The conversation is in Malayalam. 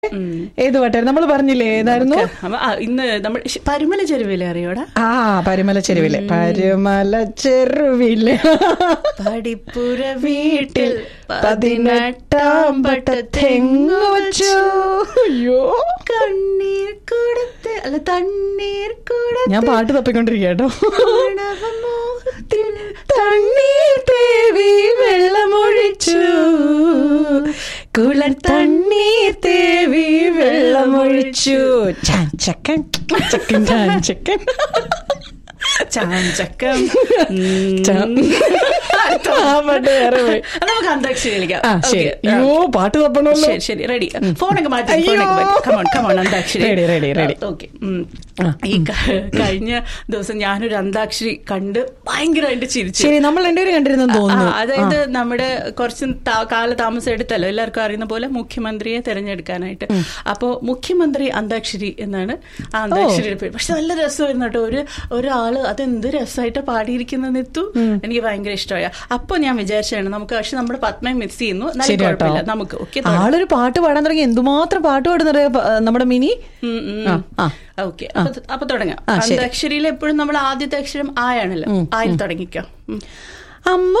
ഏത് പാട്ടായിരുന്നു നമ്മൾ പറഞ്ഞില്ലേ ഏതായിരുന്നു അപ്പൊ ആ, ഇന്ന് നമ്മൾ ശ- പരുമല ചെരുവിലെ അറിയോടാ ആ പരുമല ചെരുവിലെ പരുമല ചെരുവിലെ പടിപ്പുര വീട്ടിൽ പതിനെട്ടാം പട്ട തെങ്ങു വച്ചു അയ്യോ കണ്ണീർ കൊടുത്ത് അല്ല തണ്ണീർ കൊടുത്ത് ഞാൻ പാട്ട് തപ്പിക്കൊണ്ടിരിക്കുക കേട്ടോ പ്രണവമോഹത്തിൽ തണ്ണീർ തേവി വെള്ളമൊഴിച്ചു കുളർ തണ്ണീർ തേവി വെള്ളമൊഴിച്ചു ചാൻ ചക്കൻ ചക്കൻ ചാൻ ചക്കൻ ചാഞ്ചക്കം ചാ- ആ പാട്ട് വേറെ പോയി. നമുക്ക് അന്താക്ഷരി കളിക്കാം ആ ശരി Okay. അയ്യോ പാട്ട് തപ്പണമല്ലോ ശരി ശരി റെഡി ഫോണൊക്കെ മാറ്റി അയ്യോ. ഫോണൊക്കെ മാറ്റി come on come on Antakshari Ready, ready, ready. Okay ആ. ഈ ക- കഴിഞ്ഞ ദിവസം ഞാനൊരു അന്താക്ഷരി കണ്ട് ഭയങ്കരമായിട്ട് ചിരിച്ചു ശരി നമ്മൾ രണ്ടുപേരും കണ്ടിരുന്നെന്ന് ആ, തോന്നുന്നു അതായത് നമ്മുടെ കുറച്ച് താ- കാലതാമസം എടുത്തല്ലോ എല്ലാവർക്കും അറിയുന്ന പോലെ മുഖ്യമന്ത്രിയെ തെരഞ്ഞെടുക്കാനായിട്ട് അപ്പോ മുഖ്യമന്ത്രി അന്താക്ഷരി എന്നാണ് ആ അന്താക്ഷരിയുടെ പേര് പക്ഷെ നല്ല രസമായിരുന്നു കേട്ടോ ഒരു ഒരാള് അതെന്ത് രസമായിട്ട് പാടിയിരിക്കുന്ന നിത്തു എനിക്ക് ഭയങ്കര ഇഷ്ടമായ അപ്പൊ ഞാൻ വിചാരിച്ചാണ് നമുക്ക് പക്ഷെ നമ്മുടെ പത്മയെ മിസ് ചെയ്യുന്നു നല്ല ശരി കേട്ടോ കുഴപ്പമില്ല നമുക്ക് ഓക്കെ ആളൊരു പാട്ട് പാടാൻ തുടങ്ങി എന്തുമാത്രം പാട്ട് പാടുന്നറിയ നമ്മുടെ മിനി ആ, ആ. ഓക്കെ അപ്പൊ തുടങ്ങാം ആ, ശരി. അന്താക്ഷരിയിൽ എപ്പോഴും നമ്മൾ ആദ്യത്തെ അക്ഷരം ആയാണല്ലോ ആയിൽ തുടങ്ങിക്കോ ഉം. അമ്മ